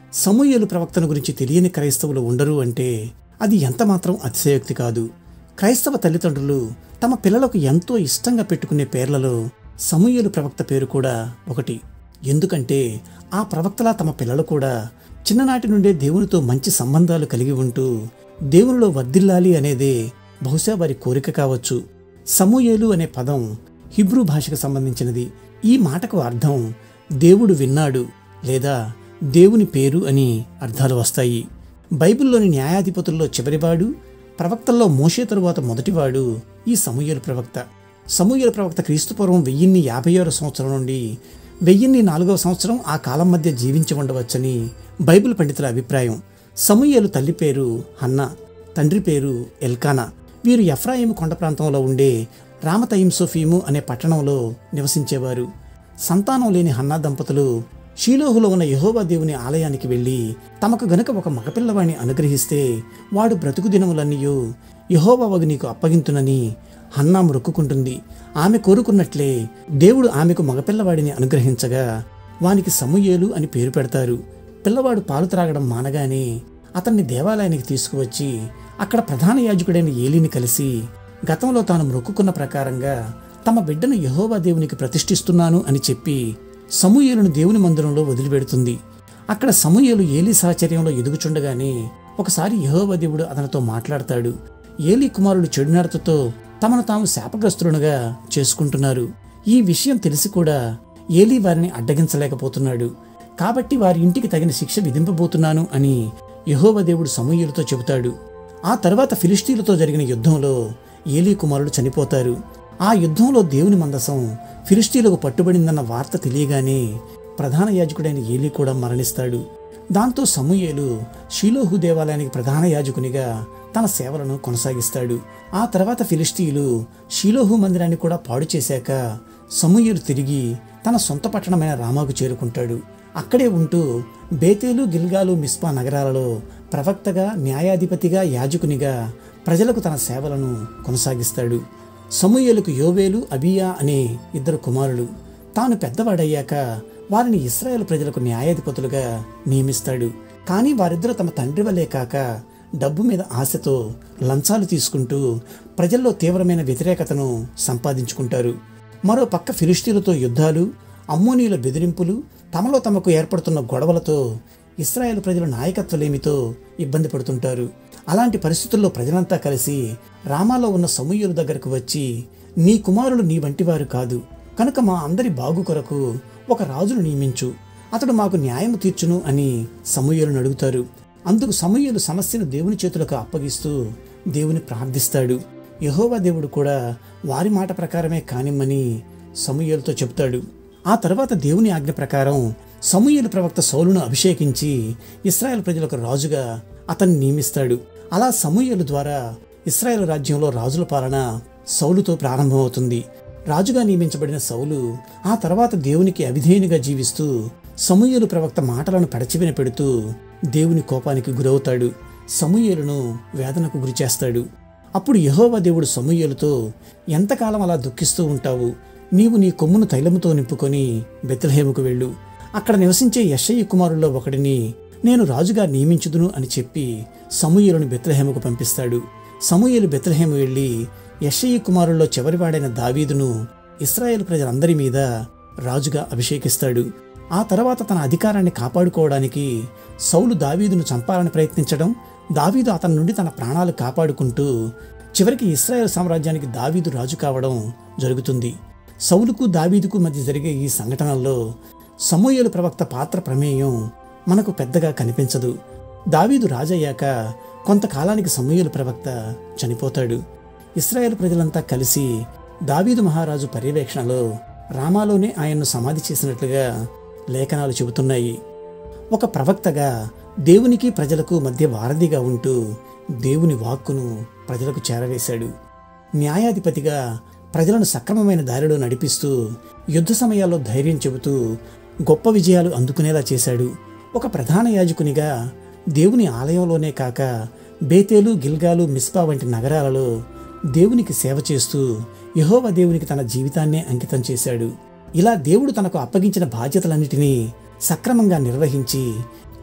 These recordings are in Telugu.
సమూయేలు ప్రవక్తను గురించి తెలియని క్రైస్తవులు ఉండరు అంటే అది ఎంతమాత్రం అతిశయోక్తి కాదు క్రైస్తవ తల్లిదండ్రులు తమ పిల్లలకు ఎంతో ఇష్టంగా పెట్టుకునే పేర్లలో సమూయేలు ప్రవక్త పేరు కూడా ఒకటి ఎందుకంటే ఆ ప్రవక్తలా తమ పిల్లలు కూడా చిన్ననాటి నుండే దేవునితో మంచి సంబంధాలు కలిగి ఉంటూ దేవునిలో వర్ధిల్లాలి అనేదే బహుశా వారి కోరిక కావచ్చు సమూయేలు అనే పదం హిబ్రూ భాషకు సంబంధించినది ఈ మాటకు అర్థం దేవుడు విన్నాడు లేదా దేవుని పేరు అని అర్థాలు వస్తాయి బైబిల్లోని న్యాయాధిపతుల్లో చివరివాడు ప్రవక్తల్లో మోషే తరువాత మొదటివాడు ఈ సమూయేలు ప్రవక్త సమూయేలు ప్రవక్త క్రీస్తుపూర్వం వెయ్యిన్ని యాభై ఆరు సంవత్సరం నుండి వెయ్యిన్ని నాలుగవ సంవత్సరం ఆ కాలం మధ్య జీవించి ఉండవచ్చని బైబిల్ పండితుల అభిప్రాయం సమూయేలు తల్లి పేరు హన్నా తండ్రి పేరు ఎల్కానా వీరు ఎఫ్రాయిము కొండ ప్రాంతంలో ఉండే రామతయిం సోఫీము అనే పట్టణంలో నివసించేవారు సంతానం లేని హన్నా దంపతులు షీలోహులో ఉన్న యహోవా దేవుని ఆలయానికి వెళ్ళి తమకు గనుక ఒక మగపిల్లవాణ్ణి అనుగ్రహిస్తే వాడు బ్రతుకు దినములన్నీయు యహోవా వగు నీకు అప్పగింతునని హన్నా మొక్కుకుంటుంది ఆమె కోరుకున్నట్లే దేవుడు ఆమెకు మగపిల్లవాడిని అనుగ్రహించగా వానికి సమూయేలు అని పేరు పెడతారు పిల్లవాడు పాలు త్రాగడం మానగానే అతన్ని దేవాలయానికి తీసుకువచ్చి అక్కడ ప్రధాన యాజకుడైన ఏలిని కలిసి గతంలో తాను మొక్కుకున్న ప్రకారంగా తమ బిడ్డను యహోవా దేవునికి ప్రతిష్ఠిస్తున్నాను అని చెప్పి సమూయేలును దేవుని మందిరంలో వదిలిపెడుతుంది అక్కడ సమూయేలు ఏలి సాహచర్యంలో ఎదుగుచుండగానే ఒకసారి యహోవా దేవుడు అతనితో మాట్లాడతాడు ఏలి కుమారుడు చెడునడతతో తమను తాము శాపగ్రస్తులుగా చేసుకుంటున్నారు ఈ విషయం తెలిసి కూడా ఏలి వారిని అడ్డగించలేకపోతున్నాడు కాబట్టి వారి ఇంటికి తగిన శిక్ష విధింపబోతున్నాను అని యహోవ దేవుడు సమూయేలుతో చెబుతాడు ఆ తర్వాత ఫిలిస్తీన్లతో జరిగిన యుద్ధంలో ఏలీ కుమారుడు చనిపోతారు ఆ యుద్ధంలో దేవుని మందసం ఫిలిస్తీన్లకు పట్టుబడిందన్న వార్త తెలియగానే ప్రధాన యాజకుడైన ఏలీ కూడా మరణిస్తాడు దాంతో సమూయేలు షీలోహు దేవాలయానికి ప్రధాన యాజకునిగా తన సేవలను కొనసాగిస్తాడు ఆ తర్వాత ఫిలిస్తీయులు షీలోహు మందిరాన్ని కూడా పాడు చేశాక సమూయేలు తిరిగి తన సొంత పట్టణమైన రామాకు చేరుకుంటాడు అక్కడే ఉంటూ బేతేలు గిల్గాలు మిస్పా నగరాలలో ప్రవక్తగా న్యాయాధిపతిగా యాజకునిగా ప్రజలకు తన సేవలను కొనసాగిస్తాడు సమూయేలుకు యోవేలు అబియా అనే ఇద్దరు కుమారులు తాను పెద్దవాడయ్యాక వారిని ఇస్రాయేల్ ప్రజలకు న్యాయాధిపతులుగా నియమిస్తాడు కానీ వారిద్దరూ తమ తండ్రి వల్లే కాక డబ్బు మీద ఆశతో లంచాలు తీసుకుంటూ ప్రజల్లో తీవ్రమైన వ్యతిరేకతను సంపాదించుకుంటారు మరో పక్క ఫిలిస్తీన్లతో యుద్ధాలు అమ్మోనీయుల బెదిరింపులు తమలో తమకు ఏర్పడుతున్న గొడవలతో ఇస్రాయేల్ ప్రజల నాయకత్వలేమితో ఇబ్బంది పడుతుంటారు అలాంటి పరిస్థితుల్లో ప్రజలంతా కలిసి రామాలో ఉన్న సమూహుల దగ్గరకు వచ్చి నీ కుమారులు నీ వంటివారు కాదు కనుక మా అందరి బాగు కొరకు ఒక రాజును నియమించు అతడు మాకు న్యాయం తీర్చును అని సమూహలను అడుగుతారు అందుకు సమూహలు సమస్యను దేవుని చేతులకు అప్పగిస్తూ దేవుని ప్రార్థిస్తాడు యహోవా దేవుడు కూడా వారి మాట ప్రకారమే కానిమ్మని సమూహలతో చెప్తాడు ఆ తర్వాత దేవుని ఆజ్ఞ ప్రకారం సమూయేలు ప్రవక్త సౌలును అభిషేకించి ఇస్రాయేల్ ప్రజలకు రాజుగా అతన్ని నియమిస్తాడు అలా సమూయేలు ద్వారా ఇస్రాయేల్ రాజ్యంలో రాజుల పాలన సౌలుతో ప్రారంభమవుతుంది రాజుగా నియమించబడిన సౌలు ఆ తర్వాత దేవునికి అవిధేయునిగా జీవిస్తూ సమూయేలు ప్రవక్త మాటలను పడచివిన పెడుతూ దేవుని కోపానికి గురవుతాడు సమూయేలును వేదనకు గురిచేస్తాడు అప్పుడు యహోవా దేవుడు సమూయేలుతో ఎంతకాలం అలా దుఃఖిస్తూ ఉంటావు నీవు నీ కొమ్మును తైలముతో నింపుకొని బెత్లహేముకు వెళ్ళు అక్కడ నివసించే యశయ్య కుమారుల్లో ఒకడిని నేను రాజుగా నియమించుదును అని చెప్పి సమూయేలుని బెత్లహేముకు పంపిస్తాడు సమూయేలు బెత్లహేము వెళ్ళి యశయ్య కుమారుల్లో చివరివాడైన దావీదును ఇస్రాయేల్ ప్రజలందరి మీద రాజుగా అభిషేకిస్తాడు ఆ తర్వాత తన అధికారాన్ని కాపాడుకోవడానికి సౌలు దావీదును చంపాలని ప్రయత్నించడం దావీదు అతని నుండి తన ప్రాణాలు కాపాడుకుంటూ చివరికి ఇస్రాయేల్ సామ్రాజ్యానికి దావీదు రాజు కావడం జరుగుతుంది సౌలుకు దావీదుకు మధ్య జరిగే ఈ సంఘటనల్లో సమూయేలు ప్రవక్త పాత్ర ప్రమేయం మనకు పెద్దగా కనిపించదు దావీదు రాజయ్యాక కొంతకాలానికి సమూయేలు ప్రవక్త చనిపోతాడు ఇస్రాయేల్ ప్రజలంతా కలిసి దావీదు మహారాజు పర్యవేక్షణలో రామాలోనే ఆయన్ను సమాధి చేసినట్లుగా లేఖనాలు చెబుతున్నాయి ఒక ప్రవక్తగా దేవునికి ప్రజలకు మధ్య వారధిగా ఉంటూ దేవుని వాక్కును ప్రజలకు చేరవేశాడు న్యాయాధిపతిగా ప్రజలను సక్రమమైన దారిలో నడిపిస్తూ యుద్ధ సమయాల్లో ధైర్యం చెబుతూ గొప్ప విజయాలు అందుకునేలా చేశాడు ఒక ప్రధాన యాజకునిగా దేవుని ఆలయంలోనే కాక బేతేలు గిల్గాలు మిస్పా వంటి నగరాలలో దేవునికి సేవ చేస్తూ యహోవ దేవునికి తన జీవితాన్నే అంకితం చేశాడు ఇలా దేవుడు తనకు అప్పగించిన బాధ్యతలన్నిటినీ సక్రమంగా నిర్వహించి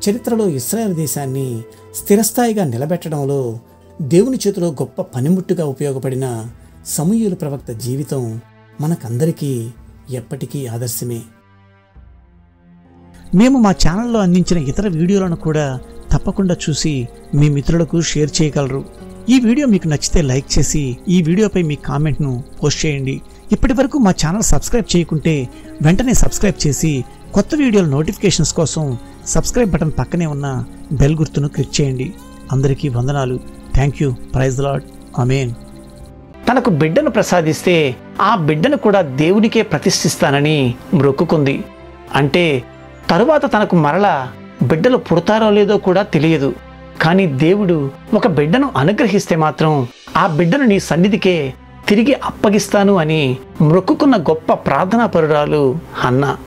చరిత్రలో ఇస్రాయల్ దేశాన్ని స్థిరస్థాయిగా నిలబెట్టడంలో దేవుని చేతిలో గొప్ప పనిముట్టుగా ఉపయోగపడిన సమూహుల ప్రవక్త జీవితం మనకందరికీ ఎప్పటికీ ఆదర్శమే మేము మా ఛానల్లో అందించిన ఇతర వీడియోలను కూడా తప్పకుండా చూసి మీ మిత్రులకు షేర్ చేయగలరు ఈ వీడియో మీకు నచ్చితే లైక్ చేసి ఈ వీడియోపై మీ కామెంట్ను పోస్ట్ చేయండి ఇప్పటి వరకు మా ఛానల్ సబ్స్క్రైబ్ చేయకుంటే వెంటనే సబ్స్క్రైబ్ చేసి కొత్త వీడియోల నోటిఫికేషన్స్ కోసం సబ్స్క్రైబ్ బటన్ పక్కనే ఉన్న బెల్ గుర్తును క్లిక్ చేయండి అందరికీ వందనాలు thank you praise lord amen తనకు బిడ్డను ప్రసాదిస్తే ఆ బిడ్డను కూడా దేవునికే ప్రతిష్ఠిస్తానని మ్రొక్కుకుంది అంటే తరువాత తనకు మరలా బిడ్డలు పుడతారో లేదో కూడా తెలియదు కానీ దేవుడు ఒక బిడ్డను అనుగ్రహిస్తే మాత్రం ఆ బిడ్డను నీ సన్నిధికే తిరిగి అప్పగిస్తాను అని మ్రొక్కుకున్న గొప్ప ప్రార్థనా పరురాలు హన్నా